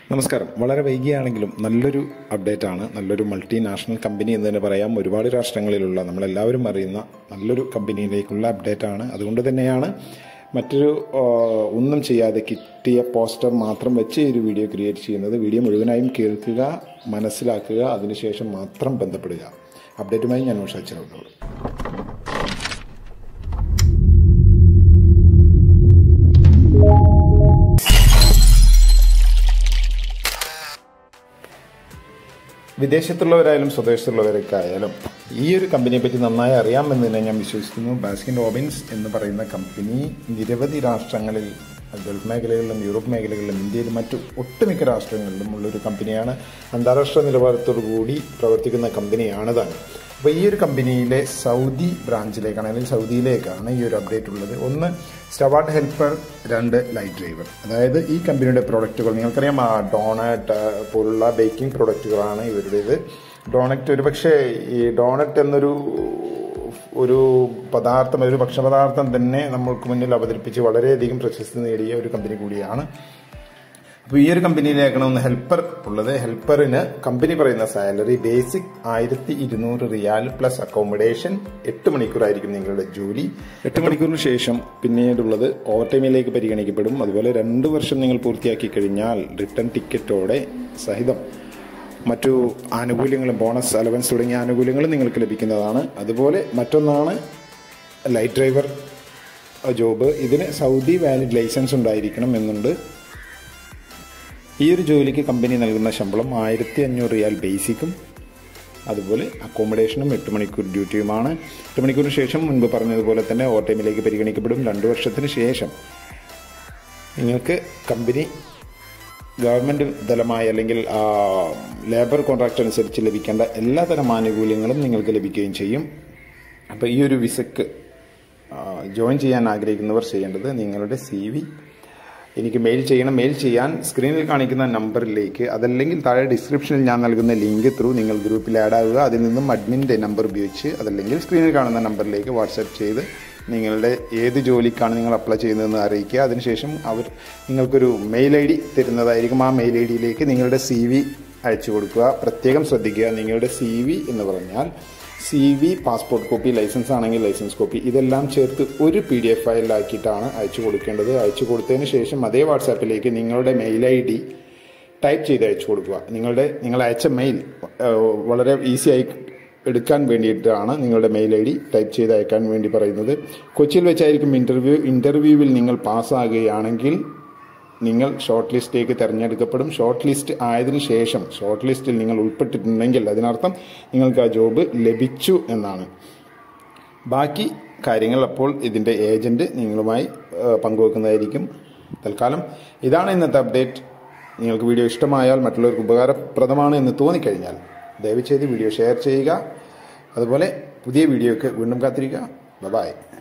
നമസ്കാരം വളരെ വൈകിയാണെങ്കിലും നല്ലൊരു അപ്ഡേറ്റ് ആണ് നല്ലൊരു മൾട്ടിനാഷണൽ കമ്പനി എന്ന് തന്നെ പറയാം ഒരുപാട് രാഷ്ട്രങ്ങളിലുള്ള നമ്മളെല്ലാവരും അറിയുന്ന നല്ലൊരു കമ്പനിയിലേക്കുള്ള അപ്ഡേറ്റ് ആണ് അതുകൊണ്ട് തന്നെയാണ് മറ്റൊരു ആ, ഒന്നും ചെയ്യാതെ കിട്ടിയ പോസ്റ്റർ മാത്രം വെച്ച് ഈ ഒരു വീഡിയോ ക്രിയേറ്റ് ചെയ്യുന്നത് വീഡിയോ മുഴുവനായും കേൾക്കുക മനസ്സിലാക്കുക അതിനുശേഷം മാത്രം ബന്ധപ്പെടുക അപ്ഡേറ്റുമായി ഞാൻ ഉഷാച്ചിരുന്നോളൂ വിദേശത്തുള്ളവരായാലും സ്വദേശത്തുള്ളവരൊക്കെ ആയാലും ഈ ഒരു കമ്പനിയെ പറ്റി നന്നായി അറിയാമെന്ന് തന്നെ ഞാൻ വിശ്വസിക്കുന്നു ബാസ്കിൻ റോബിൻസ് എന്ന് പറയുന്ന കമ്പനി നിരവധി രാഷ്ട്രങ്ങളിൽ ഗൾഫ് മേഖലകളിലും യൂറോപ്പ് മേഖലകളിലും ഇന്ത്യയിലും മറ്റു ഒട്ടുമിക്ക രാഷ്ട്രങ്ങളിലും ഉള്ളൊരു കമ്പനിയാണ് അന്താരാഷ്ട്ര നിലവാരത്തോടു കൂടി പ്രവർത്തിക്കുന്ന കമ്പനിയാണ് താനും അപ്പോൾ ഈ ഒരു കമ്പനിയിലെ സൗദി ബ്രാഞ്ചിലേക്കാണ് അല്ലെങ്കിൽ സൗദിയിലേക്കാണ് ഈ ഒരു അപ്ഡേറ്റ് ഉള്ളത് ഒന്ന് സ്റ്റവാർട്ട് ഹെൽപ്പർ രണ്ട് ലൈറ്റ് ഡ്രൈവർ അതായത് ഈ കമ്പനിയുടെ പ്രോഡക്റ്റുകൾ നിങ്ങൾക്കറിയാം ആ ഡോണറ്റ് ആ, പോലുള്ള ബേക്കിംഗ് പ്രോഡക്റ്റുകളാണ് ഇവരുടേത് ഡോണറ്റ് ഒരുപക്ഷെ ഈ ഡോണറ്റ് എന്നൊരു ഒരു പദാർത്ഥം ഒരു ഭക്ഷണപദാർത്ഥം തന്നെ നമ്മൾക്ക് മുന്നിൽ അവതരിപ്പിച്ച് വളരെയധികം പ്രശസ്തി നേടിയ ഒരു കമ്പനി കൂടിയാണ് അപ്പോൾ ഈ ഒരു കമ്പനിയിലേക്കാണ് ഒന്ന് ഹെൽപ്പർ ഉള്ളത് ഹെൽപ്പറിന് കമ്പനി പറയുന്ന സാലറി ബേസിക് ആയിരത്തി ഇരുന്നൂറ് റിയാൽ പ്ലസ് അക്കോമഡേഷൻ എട്ട് മണിക്കൂറായിരിക്കും നിങ്ങളുടെ ജോലി എട്ട് മണിക്കൂറിന് ശേഷം പിന്നീടുള്ളത് ഓവർ ടൈമിലേക്ക് പരിഗണിക്കപ്പെടും അതുപോലെ രണ്ട് വർഷം നിങ്ങൾ പൂർത്തിയാക്കി കഴിഞ്ഞാൽ റിട്ടേൺ ടിക്കറ്റോടെ സഹിതം മറ്റു ആനുകൂല്യങ്ങളും ബോണസ് അലവൻസ് തുടങ്ങിയ ആനുകൂല്യങ്ങളും നിങ്ങൾക്ക് ലഭിക്കുന്നതാണ് അതുപോലെ മറ്റൊന്നാണ് ലൈറ്റ് ഡ്രൈവർ ജോബ് ഇതിന് സൗദി വാലിഡ് ലൈസൻസ് ഉണ്ടായിരിക്കണം എന്നുണ്ട് ഈ ഒരു ജോലിക്ക് കമ്പനി നൽകുന്ന ശമ്പളം ആയിരത്തി അഞ്ഞൂറ് റിയാൽ ബേസിക്കും അതുപോലെ അക്കോമഡേഷനും എട്ട് മണിക്കൂർ ഡ്യൂട്ടിയുമാണ് എട്ട് മണിക്കൂറിന് ശേഷം മുൻപ് പറഞ്ഞതുപോലെ തന്നെ ഓവർ ടൈമിലേക്ക് പരിഗണിക്കപ്പെടും രണ്ട് വർഷത്തിന് ശേഷം നിങ്ങൾക്ക് കമ്പനി ഗവൺമെൻറ് തലമായി അല്ലെങ്കിൽ ആ, ലേബർ കോൺട്രാക്ട് അനുസരിച്ച് ലഭിക്കേണ്ട എല്ലാതരം ആനുകൂല്യങ്ങളും നിങ്ങൾക്ക് ലഭിക്കുകയും ചെയ്യും അപ്പോൾ ഈ ഒരു വിസക്ക് ആ, ജോയിൻ ചെയ്യാൻ ആഗ്രഹിക്കുന്നവർ ചെയ്യേണ്ടത് നിങ്ങളുടെ സി വി എനിക്ക് മെയിൽ ചെയ്യണം മെയിൽ ചെയ്യാൻ സ്ക്രീനിൽ കാണിക്കുന്ന നമ്പറിലേക്ക് അതല്ലെങ്കിൽ താഴെ ഡിസ്ക്രിപ്ഷനിൽ ഞാൻ നൽകുന്ന ലിങ്ക് ത്രൂ നിങ്ങൾ ഗ്രൂപ്പിൽ ആഡ് ആവുക അതിൽ നിന്നും അഡ്മിൻ്റെ നമ്പർ ഉപയോഗിച്ച് അതല്ലെങ്കിൽ സ്ക്രീനിൽ കാണുന്ന നമ്പറിലേക്ക് വാട്സാപ്പ് ചെയ്ത് നിങ്ങളുടെ ഏത് ജോലിക്കാണ് നിങ്ങൾ അപ്ലൈ ചെയ്യുന്നതെന്ന് അറിയിക്കുക അതിനുശേഷം അവർ നിങ്ങൾക്കൊരു മെയിൽ ഐ ഡി തരുന്നതായിരിക്കും ആ മെയിൽ ഐ ഡിയിലേക്ക് നിങ്ങളുടെ സി വി അയച്ചു കൊടുക്കുക പ്രത്യേകം ശ്രദ്ധിക്കുക നിങ്ങളുടെ സി വി എന്ന് പറഞ്ഞാൽ C V passport copy license ആണെങ്കിൽ ലൈസൻസ് കോപ്പി ഇതെല്ലാം ചേർത്ത് ഒരു പി ഡി എഫ് ഫയലിലാക്കിയിട്ടാണ് അയച്ചു കൊടുക്കേണ്ടത് അയച്ചു കൊടുത്തതിന് ശേഷം അതേ വാട്സാപ്പിലേക്ക് നിങ്ങളുടെ മെയിൽ ഐ ഡി ടൈപ്പ് ചെയ്ത് അയച്ചു കൊടുക്കുക നിങ്ങളുടെ നിങ്ങൾ അയച്ച മെയിൽ ഏഹ്, വളരെ ഈസി ആയി എടുക്കാൻ വേണ്ടിയിട്ടാണ് നിങ്ങളുടെ മെയിൽ ഐ ഡി ടൈപ്പ് ചെയ്ത് അയക്കാൻ വേണ്ടി പറയുന്നത് കൊച്ചിയിൽ വെച്ചായിരിക്കും ഇന്റർവ്യൂ ഇന്റർവ്യൂവിൽ നിങ്ങൾ പാസ്സാകുകയാണെങ്കിൽ നിങ്ങൾ ഷോർട്ട് ലിസ്റ്റിലേക്ക് തിരഞ്ഞെടുക്കപ്പെടും ഷോർട്ട് ലിസ്റ്റ് ആയതിനു ശേഷം ഷോർട്ട് ലിസ്റ്റിൽ നിങ്ങൾ ഉൾപ്പെട്ടിട്ടുണ്ടെങ്കിൽ അതിനർത്ഥം നിങ്ങൾക്ക് ആ ജോബ് ലഭിച്ചു എന്നാണ് ബാക്കി കാര്യങ്ങൾ അപ്പോൾ ഇതിൻ്റെ ഏജന്റ് നിങ്ങളുമായി ഏഹ്, പങ്കുവെക്കുന്നതായിരിക്കും തൽക്കാലം ഇതാണ് ഇന്നത്തെ അപ്ഡേറ്റ് നിങ്ങൾക്ക് വീഡിയോ ഇഷ്ടമായാൽ മറ്റുള്ളവർക്ക് ഉപകാരപ്രദമാണ് എന്ന് തോന്നിക്കഴിഞ്ഞാൽ ദയവ് ചെയ്ത് വീഡിയോ ഷെയർ ചെയ്യുക അതുപോലെ പുതിയ വീഡിയോയ്ക്ക് വീണ്ടും കാത്തിരിക്കുക ബൈ